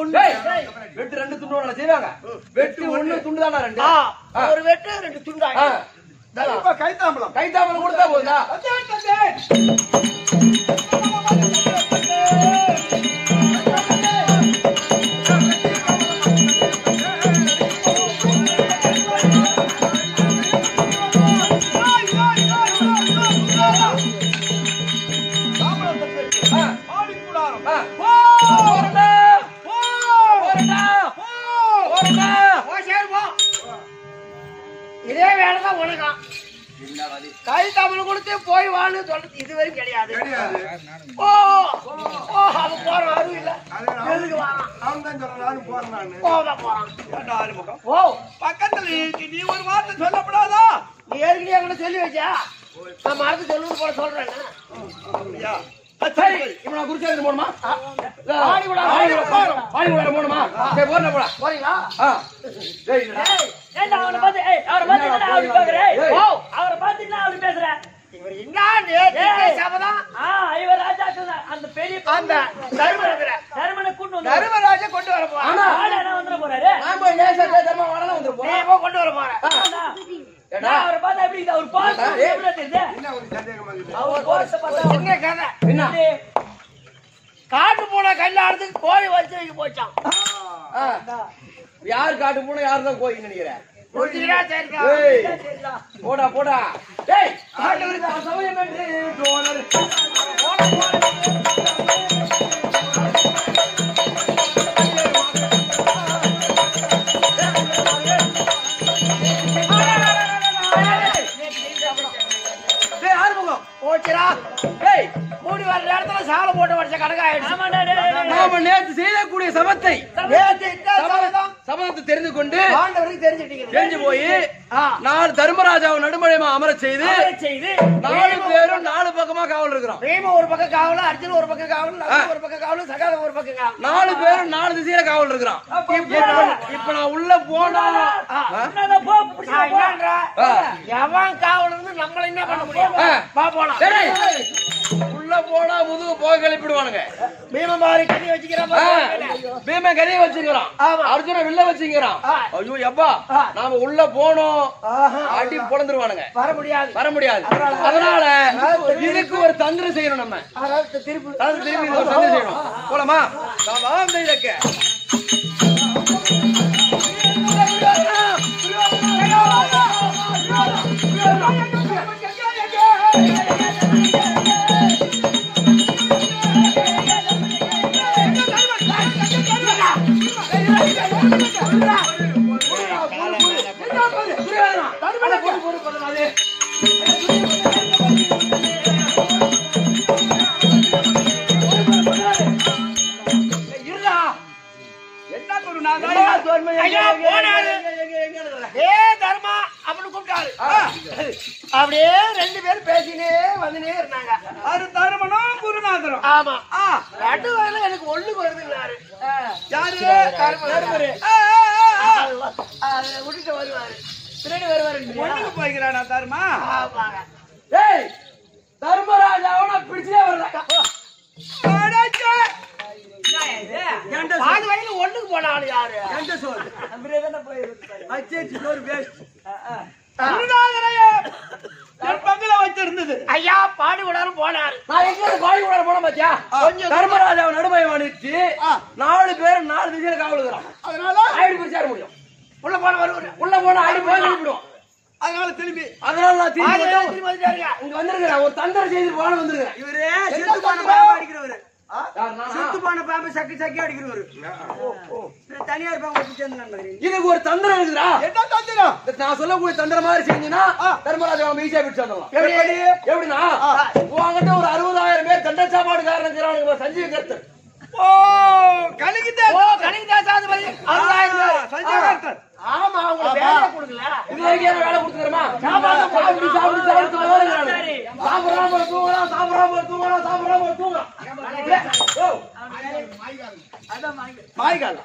ஒண்ணு டேய், வெட்டு ரெண்டு துண்டு ஒண்ணு செய்வாங்க வெட்டு ஒண்ணு துண்டு தானா ரெண்டு ஆ, ஆ. ஒரு வெட்டு ரெண்டு துண்டா ஆ. இப்ப கைத்தாம்பலம் கைத்தாமல் கொடுத்தா போதுதா ஆ. ஆடிக்கூடாரம் ஆ. போறடா. போறடா. போறடா. போ, சரி, போ. இதே வேலைதான் உனக்கும் கை தமிழ் கொடுத்து போய் வான்னு சொல்றது இதுவரைக்கும் கிடையாது கிடையாது ஓ ஓ அவன் போற அருள் இல்ல எதுக்கு வாரான் அவன் தான் சொல்றான் நானும் போறேன் நானு போதான் போறான் ஏன்டா ஆறுமுகம் ஓ பக்கத்துல இருக்கு, நீ ஒரு வார்த்தை சொல்லப்படாதா நீ ஏற்கனவே என்கிட்ட சொல்லி வச்சா நான் மறந்து சொல்லு போல சொல்றேன் அப்படியா சரி, இப்ப நான் குருசாமி போகணுமா? ஆடி விடா, ஆடி ஆடி விடா, விடா. ஆடி விடா போகணுமா? சரி, போறேன், போடா. போறீங்களா ஆ. டேய், இல்லடா. ஏண்டா அவனை பார்த்து ஏய் அவரை பார்த்து என்னடா அப்படி பாக்குற ஏய். ஓ அவரை பார்த்து என்ன அப்படி பேசுற இவர் என்ன நேற்று சபதம் ஆ இவர் ராஜாக்கு தான். அந்த பெரிய அந்த தருமபுர தருமனை கூட்டு வந்து தருமராஜ கொண்டு வர போறான் ஆமா. ஆளா என்ன வந்துட போறாரு நான் போய் லேசா பேசாம வரலாம் வந்துட்டு நீ போறேன். எப்போ கொண்டு வர போற ஆனா, ஏடா. நான் அவரை பார்த்தா எப்படி இருக்குது? அவர் பார்த்து ஏய். எப்படி தெரியுது என்ன உனக்கு சந்தேகமா இருக்குது அவர் கோரத்தை பார்த்தா சின்ன கதை என்ன? காட்டு போன கல்யாணத்துக்கு கோழி வச்சு வைக்க போச்சான் ஆ. யார் காட்டு போனா யார் தான் கோயின்னு நினைக்கிறேன் புரிஞ்சுக்கிறா சரிக்கா ஏய், போடா போடா டேய் ஆண்டவருக்கு அசமயம் என்று தோழர். டேய், ஆறுமுகம். போச்சுடா டேய், மூடி வர இடத்துல சாலை போட்டு வச்ச கணக்காயிடுச்சு ஆமாடா டேய், டேய், டேய். நாம நேற்று செய்யக்கூடிய சபத்தை நேத்து இந்த சபதம் சபதத்தை தெரிந்து கொண்டு ஆண்டவருக்கு தெரிஞ்சுட்டீங்க தெரிஞ்சு போய் ஆ. நாலு தர்மராஜாவை நடுமலையமா அமரச் செய்து அவரை செய்து நாலு பேரும் நாலு பக்கமா காவல் இருக்கிறோம் பீம ஒரு பக்கம் காவல் அர்ஜுன் ஒரு பக்கம் காவல் நகுல் ஒரு பக்கம் காவல் சகாலம் ஒரு பக்கம் காவல் நாலு பேரும் நாலு திசையில காவல் இருக்கிறோம் இப்ப- இப்ப நான் உள்ள போனா ஆ? என்னடா போ புடிச்சா நான் போ என்னன்றா, ஆ. எவன் காவல் இருந்து நம்மள என்ன பண்ண முடியும் ஆ. வா போலாம் டேய், உள்ள போனா முதுகு போக கிளப்பிடுவானுங்க பீமபாரி கட்டி வச்சுக்கிற ஆ, பீம கதையை வச்சுக்கிறான் ஆமா. அர்ஜுன வில்ல வச்சுக்கிறான் ஆ. ஐயோ எப்பா ஆ. நாம உள்ள போனோம் ஆஹா. அடி பொழந்துருவானுங்க வர முடியாது வர முடியாது அதனால இதுக்கு ஒரு தந்திரம் செய்யணும் நம்ம அதாவது திருப்பி அது திரும்பி இது ஒரு தந்திரம் செய்யணும் போலாமா நான் வாழ்ந்த இலக்க என்ன குருநாதா ஐயா, போனாரு. ஏ தர்மா அப்படின்னு கூப்பிட்டாரு அப்படியே ரெண்டு பேரும் பேசினே வந்துனே இருந்தாங்க அது தருமனும் குருநாதரும் ஆமா ஆ ரெண்டு வயல எனக்கு ஒண்ணுக்கு வருதுன்னாரு யாரு தர்மரு ஆ, ஆ, ஆ, ஆ. விட்டுட்டு வருவாரு பின்னாடி வருவாரு ஒண்ணுக்கு போய்க்கிறானா தருமா ஆமாங்க டேய் தர்மராஜாவை பிடிச்சே வரல அடச்சே. பாதி வயல ஒண்ணுக்கு போன ஆளு யாரு குருநாதரையே என் பக்கத்துல வச்சிருந்தது ஐயா பாடி விடாரும் போனாரு நான் எங்க இருந்து கோழி கூட போன பாத்தியா கொஞ்சம் தர்மராஜாவை நடுமையை அனுப்பிச்சு ஆ. நாலு பேர் நாலு திசையில காவல் இருக்கிறோம் அதனால ஆயிடு பிரிச்சார முடியும் உள்ள போன வருவாரு உள்ள போனா அடி போய் அனுப்பிடுவோம் அதனால திரும்பி அதனால நான் திரும்பி பாதி வயல வந்து திரும்பி வந்துட்டாருங்க இங்க வந்திருக்கிறேன் ஒரு தந்திரம் செய்து போன வந்திருக்கிறேன் இவரே செத்து போன பாம்பு அடிக்கிறவரு யார் நானா? செத்து போன பாம்பு சக்கி சக்கி அடிக்கிறவரு தனியார் பாம்பு வச்சு சேர்ந்து இதுக்கு ஒரு தந்திரம் இருக்குதா என்ன தந்திரம் இந்த நான் சொல்லக்கூடிய தந்திரம் மாதிரி செஞ்சீங்கன்னா தர்மராஜா நம்ம ஈஸியா பிடிச்சு வந்துடலாம் எப்படி? எப்படின்னா உங்ககிட்ட ஒரு அறுபதாயிரம் பேர் தண்ட சாப்பாடுக்காரன் இருக்கிறானுங்க சஞ்சீவ கருத்து ஓ கலிகிட்ட ஓ கணிக்கு தாசாதிபதி அறுபதாயிரம் பேர். சஞ்சய் கர்த்தர் ஆமா அவங்க வேலையே கொடுக்கல இது வரைக்கும் எனக்கு வேலை கொடுத்துக்கிறமா சாப்பாடு சாப்பிட்டு சாப்பிட்டு சாப்பிட்டு தூங்குறான் சாப்பிடாம தூங்குறான் சாப்பிடாம தூங்குறான் சாப்பிடாம தூங்குறான் ஓ, மாய்கால்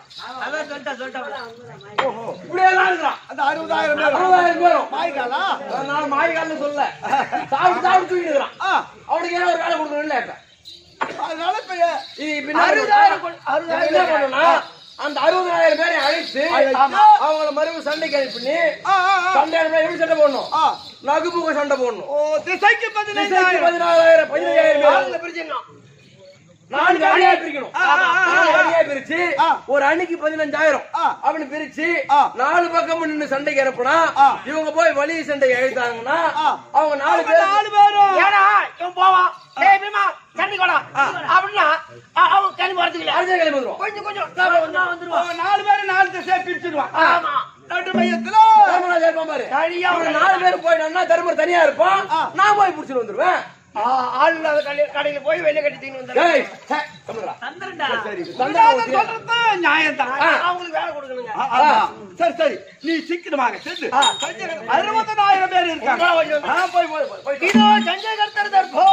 இப்படியே தான் இருக்கிறான் அந்த அறுபதாயிரம் பேர் அறுபதாயிரம் பேரும் மாய்காலா அதனால மாய்கால்னு சொல்ல சாப்பிட்டு சாப்பிட்டு தூங்கிட்டு இருக்கிறான் ஆ அவனுக்கு ஏன்னா ஒரு வேலை கொடுக்கணும்ல இப்ப அதனால இப்ப இது பின்னாடி அறுபதாயிரம் கொண்டு- என்ன அறுபதாயிரம் பண்ணணும்னா அந்த அறுபதாயிரம் பேரை அழைத்து அழைத்து. அவங்கள மறுபடியும் சண்டைக்கு அனுப்பி ஆ, ஆ, ஆ. சண்டை அனுப்பினா எப்படி சண்டை போடணும் ஆ. நகுமுக சண்டை போடணும் ஓ திசைக்கு திசைக்கு பதினைந்தாயிரம் பதினாலாயிரம் பதினையாயிரம் பேர் ஆளுங்களை பிரிச்சுக்கணும். நான்கு அணியா பிரிக்கணும் ஆ, ஆ, ஆ, நாலு ஆ. அணியா பிரிச்சு ஆ. ஒரு அணிக்கு பதினஞ்சாயிரம் ஆ. அப்படின்னு பிரிச்சு ஆ. நாலு பக்கம் நின்னு சண்டைக்கு இறப்புனா ஆ. இவங்க போய் வலி சண்டை எழுத்தாங்கன்னா ஆ. அவங்க நாலு அவங்க பேர் நாலு பேரும் ஏன்னா, இவன் போவான். ஏய், பீமா, சண்டைக்கு வாடா. அப்படின்னா, அ- அவன் கிளம்பி வரதுக்கு இல்ல. அர்ஜுன் கிளம்பி வந்துரும் கொஞ்சம் கொஞ்சம் லாபம் வந்து- அவங்க நாலு பேரும் நாலு திசையை பிரிச்சிடுவான் ஆமா. நடு மையத்துல தர்மராஜா இருப்பான் பாரு தனியா இவங்க நாலு பேர் போயிட்டான்னா தர்மர் தனியா இருப்பான் ஆ. நான் போய் புடிச்சுட்டு வந்துருவேன் ஆ, ஆள் இல்லாத கடையில கடையில போய் வெளிய கட்டி தீனி வந்துடுறேன். டேய், ஹே, தர்மரா. தந்துருண்டா சண்டை நாங்க போட்டு- சொல்றது நியாயம்தான் ஆ. அவங்களுக்கு வேலை கொடுக்கணுங்க ஆ, ஆ, ஆ. சரி சரி நீ சீக்கிரமாக சென்று சஞ்சய் அறுபத்தனாயிரம் பேர் இருக்காங்க உங்களை வழி வந்து- ஆ, போய் போய் போய், போய் இதோ சஞ்சய் கர்த்தர் தர்போ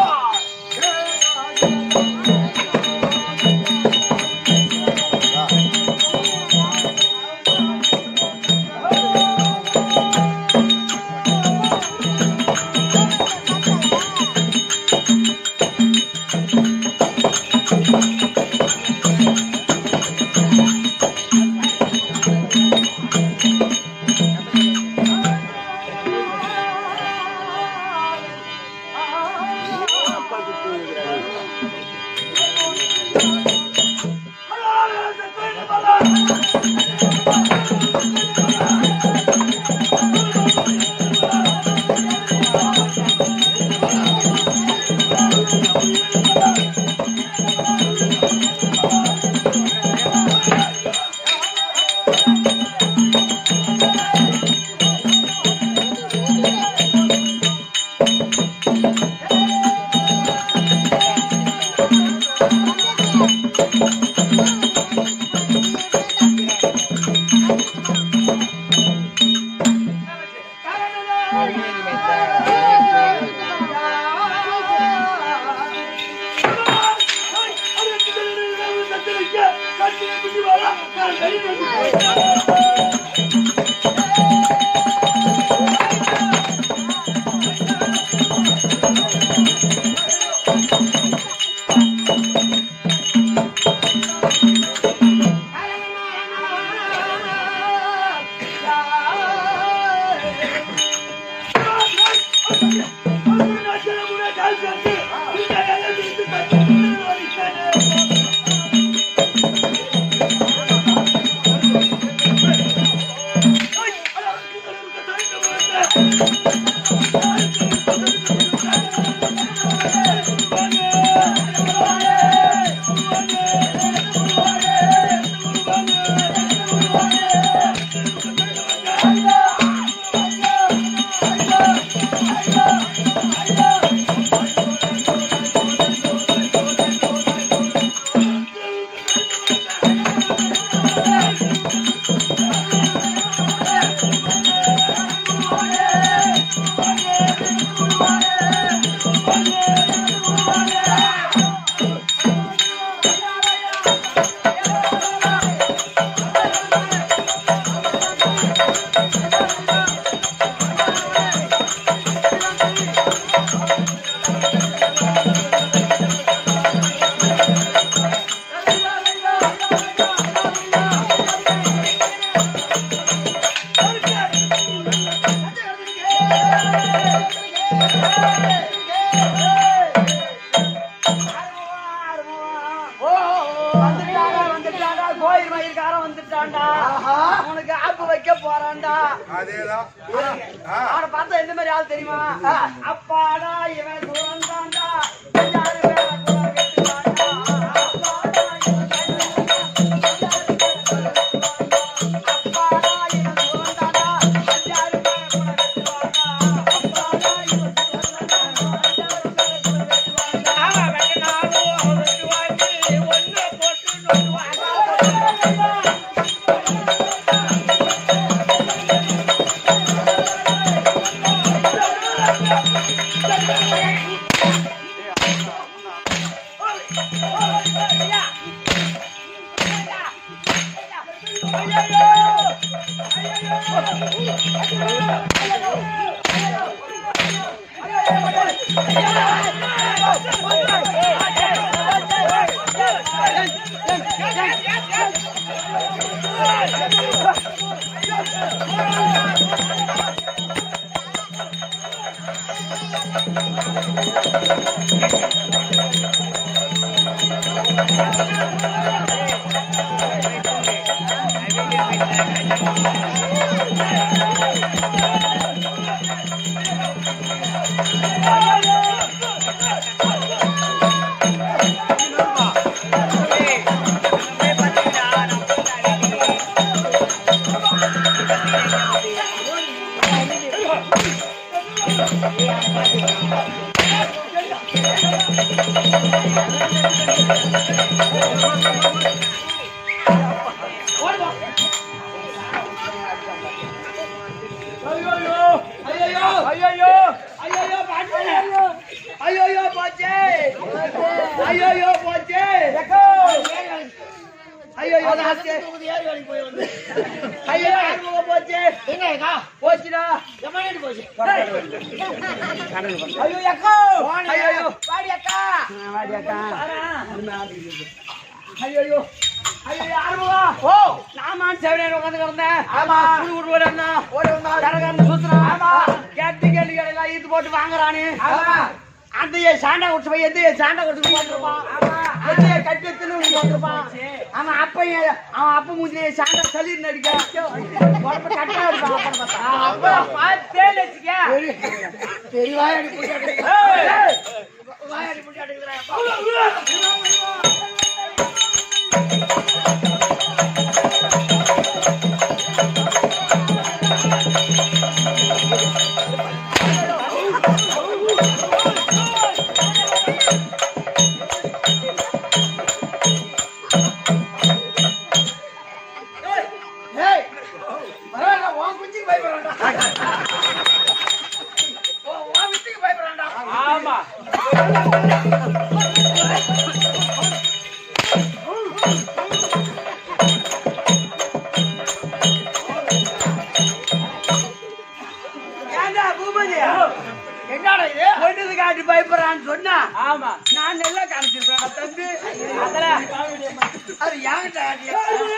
வந்துட்டாடா வந்துட்டாடா கோயில் மயிர்காரன் வந்துட்டான்டா உனக்கு ஆப்பு வைக்க போறான்டா அதேதான் அவனை பார்த்தா எந்த மாதிரி ஆள் தெரியுமா அப்பாடா இவன் சுரந்தான்டா அஞ்சாறு பேரை கூட கெட்டுவான்டா. அப்பாடா, இவன் அப்பாடா, இவன் சுரந்தான்டா, அஞ்சாறு பேரை கூட கெட்டுவான்டா. அப்பாடா, இவன் சுரந்தான்டா, அஞ்சாறு பேரை கூட கெட்டுவான்டா. அவன் வெட்டினாலும் அவன் வெட்டுவாண்டி, ஒண்ணு போட்டு நொட்டுவாண்டி. ஏய், ஐயோ ஐயோ ஐயோ பாட்டு ஐயோ போச்சே ஐயோ போச்சே ஐயோ போச்சே ஐயோ ஆறுமுகம் போச்சே போச்சுடா ஐயோ அக்கா ஐயோ வாடி அக்கா வாடி அக்கா ஐயோ ஐயோ ஆறுமுகம் ஓ நாமான் செவனே உட்காந்து கிடந்தேன் ஆமா குடு குடு ஓடி வந்தான் ஓடி வந்தான் கரகரன்னு சுத்துறான் ஆமா கேட்டு கேள்வி எல்லாம் ஈத்து போட்டு வாங்குறானு ஆமா அந்த ஏன் சாண்டா குடிச்சு போய் எந்த ஏன் சாண்டா குடிச்சு போட்டுருப்பான் எந்த ஏன் கட்டி எடுத்துன்னு போட்டுருப்பான் அவன் அப்ப ஏன் அவன் அப்ப மூஞ்சிலே சாண்டா சளி நடிக்க உடம்பு கட்டா இருப்பான் அப்புறம் பார்த்தா அப்ப பார்த்தே வச்சுக்க பெரிய வாயாடி புடிச்சு வாயாடி புடிச்சு அடிக்கிறான் ஏய் பரவாயில்ல உன் குஞ்சுக்கு பயப்படுறான்டா உன் உன் வித்துக்கு பயப்படுறான்டா ஆமா ஏன்டா பூபதி என்னடா இது பொண்ணுது காட்டி பயப்படுறான்னு சொன்னா ஆமா நான் நல்லா காமிச்சிருப்பேன் தம்பி அதல அது ஏன்டா அது?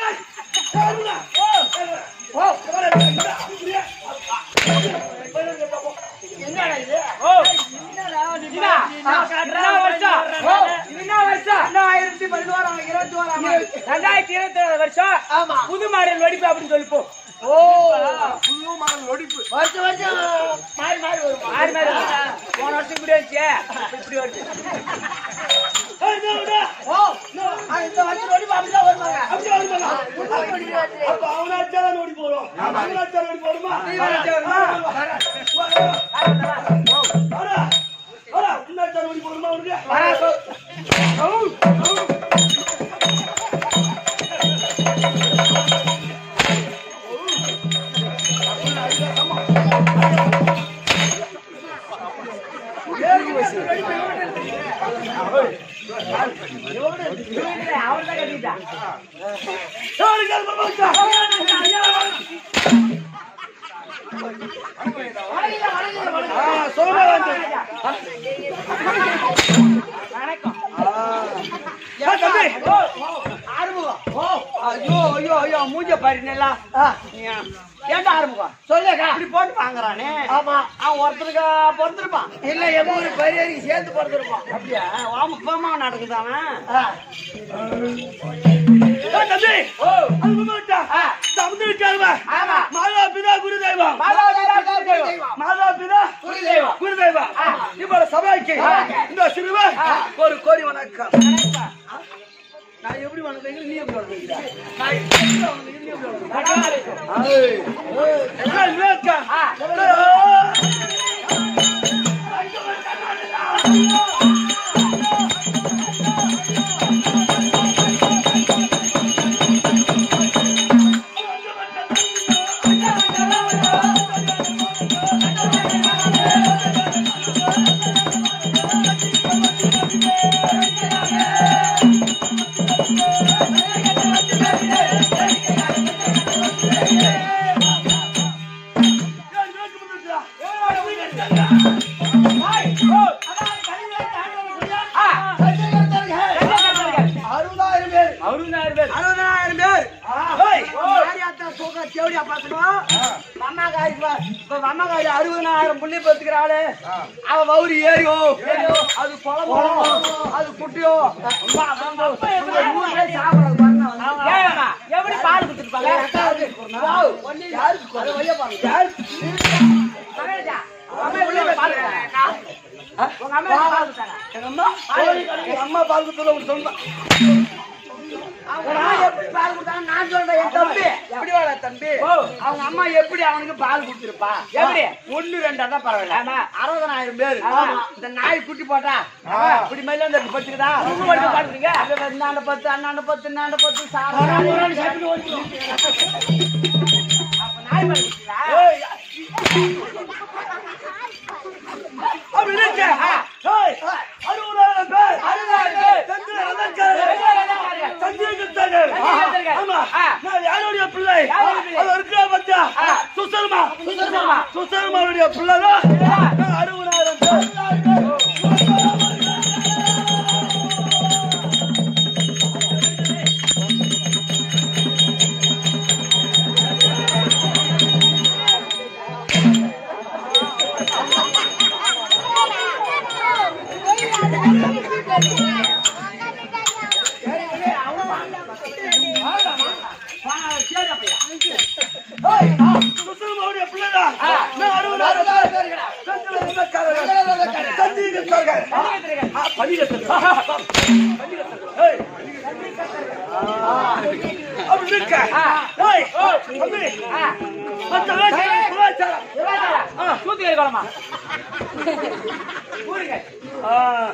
என்னடா இது ஓ என்னடா நீ இதா, பாத்தீங்கன்னா, என்ன வருஷம்? ஓ, இது என்ன வருஷம் ரெண்டாயிரத்தி பதினோராம் இருபத்தி ஓராம் ஆண்டு. ரெண்டாயிரத்தி இருபத்தி ஏழு வருஷம் ஆமா புது மாடல் வெடிப்பு அப்படின்னு சொல்லிப்போம் ஓ புது மாடல் ஒடிப்பு வருஷம் வருஷம் மாறி மாறி வரும் ஆறு மாதிரி வருது. போன வருஷம் இப்படி வந்துச்சு இப்படி வருது ஓ அது இந்த வருஷம் ஒடிப்பு அப்படிதான் வருவாங்க அப்படி வருவாங்க அப்ப அவனாச்சாரம் ஓடி போறோம் அவனாச்சாரம் ஓடி போடுமா நீ வருமா ஓடி போடுமா உனக்கு அவன் தான் கட்டிட்டான் ஐயோ ஐயோ ஐயோ மூஞ்ச பாரு நல்லா ஏன்டா ஆரம்பிக்கும் சொல்லுங்க இப்படி போட்டு வாங்குறானே ஆமா அவன் ஒருத்தருக்கு பிறந்திருப்பான் இல்ல எவ்வளோ ஒரு பெரியருக்கு சேர்த்து பிறந்திருப்பான் அப்படியா ஆமா பாமா நடக்குது அவன் ஆமா மாதா பிதா குரு தெய்வம் மாதா பிதா குரு தெய்வம். மாதா பிதா குரு தெய்வம். குரு தெய்வம் இப்ப சபைக்கு இந்த சிறுவன் ஒரு கோடி வணக்கம் நான் எப்படி வணங்குறீங்க நீ எப்படி வணங்குறீங்க நான் எப்படி வணங்குறீங்க, நீ எப்படி வணங்குறீங்க? ஏய், ஏய், என்ன விவேக்கா? ஏய், விவேக்கு வந்துருச்சுடா. ஏய், விவேக்கு வந்துருச்சுடா. அம்மா தேவடியா பாத்துக்கணும் அம்மா காய் இப்ப அம்மா காய் அறுபதாயிரம் புள்ளி பத்துக்கிற ஆளு அவ வவுரி ஏறியோ அது குழம்போ அது குட்டியோ அம்மா, அம்மா, உங்க நூறு பேர் சாப்பிடுறது பாருங்க. ஏம்மா, எப்படி பால் கொடுத்துருப்பாங்க வாவ், யாருக்கு அது வழியா பாருங்க. யாருக்கு? மகேஷா, உங்க அம்மா எப்படி பால் கொடுத்தாங்க? உங்க அம்மா எப்படி பால் கொடுத்தாங்க? எங்க அம்மா எங்க அம்மா பால் குத்துல ஒரு சொன்னா அவங்க அம்மா எப்படி பால் கொடுத்தாங்க நான் சொல்றேன் என் தம்பி எப்படி வாடா தம்பி அவங்க அம்மா எப்படி அவனுக்கு பால் கொடுத்திருப்பா எப்படி? ஒண்ணு ரெண்டா தான் பரவாயில்ல ஆமா. அறுபதனாயிரம் பேர் ஆமா. இந்த நாய் குட்டி போட்டா இப்படி மயில இருந்து பத்துக்குதா உங்க மட்டும் பாடுறீங்க? இந்தாண்ட பத்து அண்ணாண்ட பத்து இன்னாண்ட பத்து சாப்பிட அப்ப நாய் பால் கொடுத்தீங்களா? அப்படி இருக்க ஏய், அறுபதாயிரம் பேர் அறுபதாயிரம் பேர். தந்தை ரதக்காரர். ரதக்காரர். சந்தேகத்தார்கள். சந்தேகத்தார்கள். ஆமா. ஆ. நான் யாருடைய பிள்ளை யாருடைய பிள்ளை? அது இருக்கிற பத்தியா ஆ. சுசர்மா சுசர்மா. சுசர்மாவுடைய பிள்ளைதான் நான் அறுபதாயிரம் பேர் சுசர்மாவுடைய பிள்ளைதான் நான் அறுபதாயிரம் பேர் தந்தை ரதக்காரர். சந்தேகத்தார்கள். ஆ, பணிகத்தர்கள். ஏய். அப்படி இருக்க ஏய், தம்பி. மத்த வேலை குலாச்சாரம். ஆ, தூத்துக்குடி குளமா? ஊருங்க. ஆ.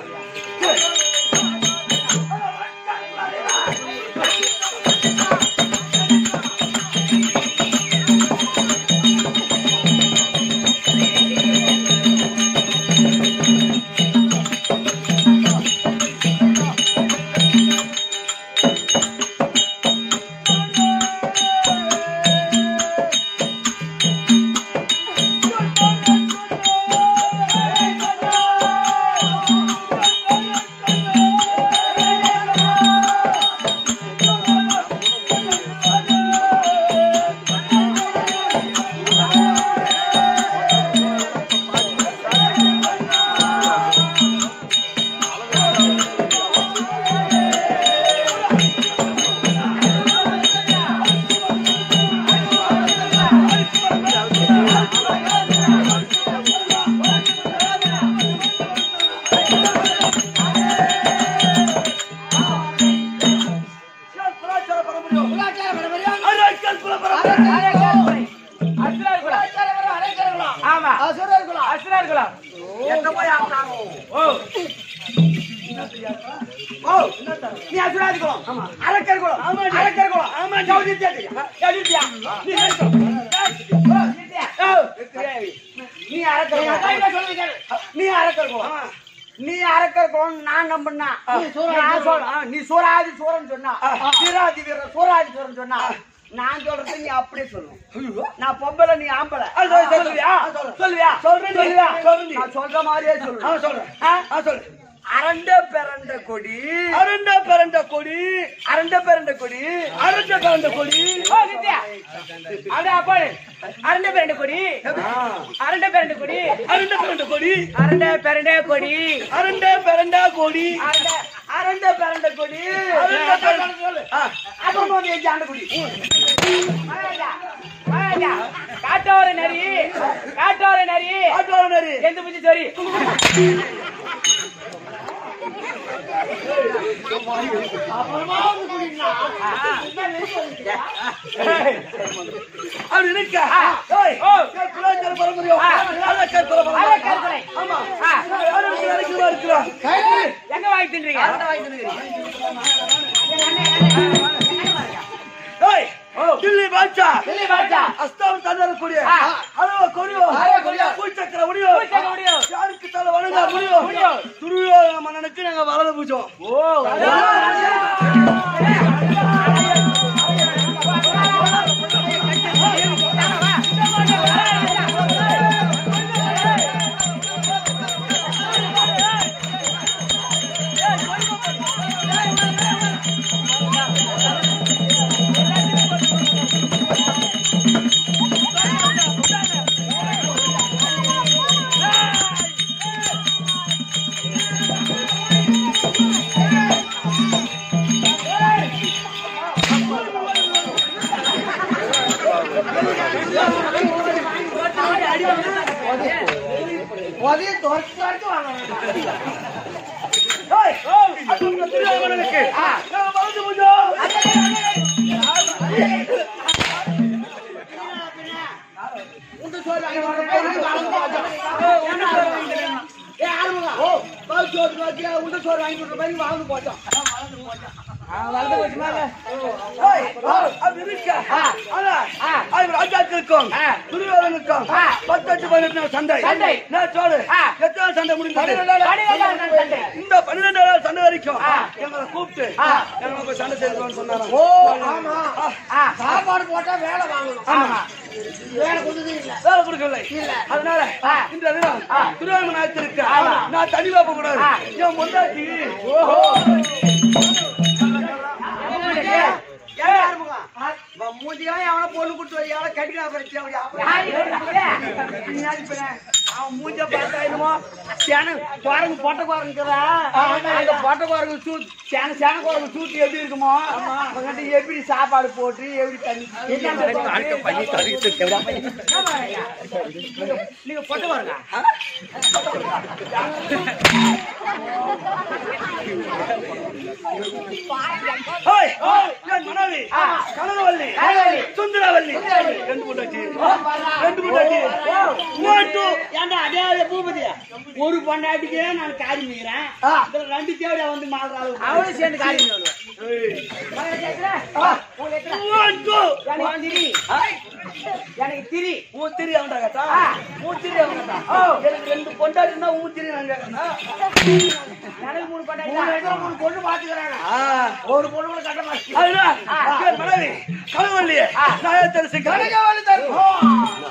குலாச்சார பரம்பரையோ? அரக்கல் குல பரம்பரை. அரைக்கரை. அசுரர் குலம். ஆமா அசுரர் குலம். எங்க போய் ஆடுறானோ? ஓ ஓ, நீ அசுராதி குலம். அரக்கர் குலம். அரக்கர் குலம். ஜவுளி தேடி. ஜவுளி தியா. நீ எடுத்தோ. ஓ, நீ அரக்கர் குலம். நீ அரக்கர் குலம். நீ அரக்கர் குலம் நான் நம்பினா நான் சொல்றேன். ஆ, நீ சூராதி சூரன் சொன்னா வீராதி வீரன் சூராதி சூரன் சொன்னா நான் சொல்றது நீ அப்படியே சொல்லணும் நான் பொம்பளை நீ ஆம்பளை ஆ, சொல்லு, சொல்லு. சொல்லுவியா ஆ, சொல்லு. சொல்லுவியா சொல்றேன் நீ. சொல்லுவியா சொல்றேன் நீ. நான் சொல்ற மாதிரியே ஆ, சொல்லு சொல்றேன். ஆ? ஆ, சொல்லு. அரண்ட பிறண்ட கொடி அரண்ட பிறந்த கொடி அரண்ட பிறண்ட கொடி அரண்ட பிறந்த கொடி ஓ நித்யா அப்படியே அப்பாடு அரண்ட பேரண்ட கொடி அரண்ட பேரண்ட கொடி அரண்ட பிறந்த கொடி அரண்ட பேரண்ட கொடி அரண்ட பிறந்தா கொடி அரண்ட அரண்ட பிறண்ட கொடி அரண்ட பிறந்த கொடி. ஆ, அப்புறம் வந்து என் ஜாண்ட கொடி மகாராஜா மகாராஜா காட்டோர நரி காட்டோர நரி ஆட்டோல நரி. எந்த புத்தி சரி அப்படி இருக்க. ஏய், ஓ. ஏய், குலாச்சார பரம்பரையோ? ஆ. அரக்கர் குல பரம்பரை. அரக்கர் குலை. ஆமா. ஆ. யாரும் இங்க இருக்கிறதா இருக்கிறோம். எங்க வாங்கி தின்றீங்க ஏய், தில்லி பாட்சா. தில்லி பாட்சா. அஸ்தாம் தந்தரக்கூடிய ஆ. அளவ கொடியோ அளவ கொடியோ. பூச்சக்கர முடியோ பூச்சக்கர முடியோ. யாருக்கு தலை வணங்க முடியும் முடியும். துரியோதன மன்னனுக்கு நாங்க வலது பூஜோம் ஆ உதவி துரத்து துரத்து வாங்க ஏய், அது உங்க துரியோதனனுக்கு. நான் வலது புஜம். ஓ, வலது சோறு வாங்கி, உள்ள சோறு வாங்கி கொடுத்த மாதிரி வாழ்ந்து போட்டோம். ஏய், அது இருக்க. ஆனா, அது ராஜாக்களுக்கும் துரியோதனுக்கும் பத்தெட்டு பதினெட்டு நாள் சண்டை சண்டை. நான் சொல்லு ஆ. எத்தனை சண்டை முடிந்தது பன்னிரெண்டாம் நாள் சண்டை. இந்த பன்னிரெண்டு நாள் சண்டை வரைக்கும் எங்களை கூப்பிட்டு எங்களை போய் சண்டை செய்துக்கோன்னு சொன்னாங்க ஓ ஆமா சாப்பாடு போட்டா வேலை வாங்கணும் ஆமா. வேலை கொடுத்தது இல்ல வேலை கொடுக்கவில்லை அதனால இந்த தினம் திருவாரூர் நாயத்திற்கு நான் தனிவா போக கூடாது என் பொண்டாட்டி ஓஹோ மூஞ்சியா எவன பொண்ணு கொடுத்து வை எவன கட்டிக்கலாம் பிரச்சனை அப்படியா யாரு இவரு? அவன் மூஞ்ச பார்த்தா என்னமோ சேன குரங்கு பொட்டை குரங்குறா அந்த பொட்டை குரங்கு சூ சேன சேன குரங்கு சூட்டு எப்படி இருக்குமோ அவங்கிட்ட எப்படி சாப்பாடு போட்டு எப்படி தண்ணி நீங்க பொட்டை குரங்க ஹோய் என் மனைவி கனகவல்லி சுந்தரவல்லி ரெண்டு பொண்டாட்டி ரெண்டு பொண்டாட்டி ஓட்டு ஏன்டா அதே பூபதியா ஒரு பொண்டாட்டிக்கே நான் காரி மீறேன் இதுல ரெண்டு தேவையா வந்து மாறுறாள் அவளும் சேர்ந்து காரி மீறுவேன் ஓட்டு எனக்கு திரி எனக்கு திரி உன் திரி அவன்டா கேட்டா உன் திரி அவன் கேட்டா எனக்கு ரெண்டு பொண்டாட்டின்னா உன் திரி நான் கேட்கணும் எனக்கு மூணு பொண்டாட்டி மூணு இடத்துல மூணு பொண்ணு பாத்துக்கிறாங்க ஒரு பொண்ணு கூட கட்ட மாட்டேன் அதுதான் என் மனைவி கனகவல்லி நான் தெரிஞ்சுக்கிறேன் கனகவல்லி தரும்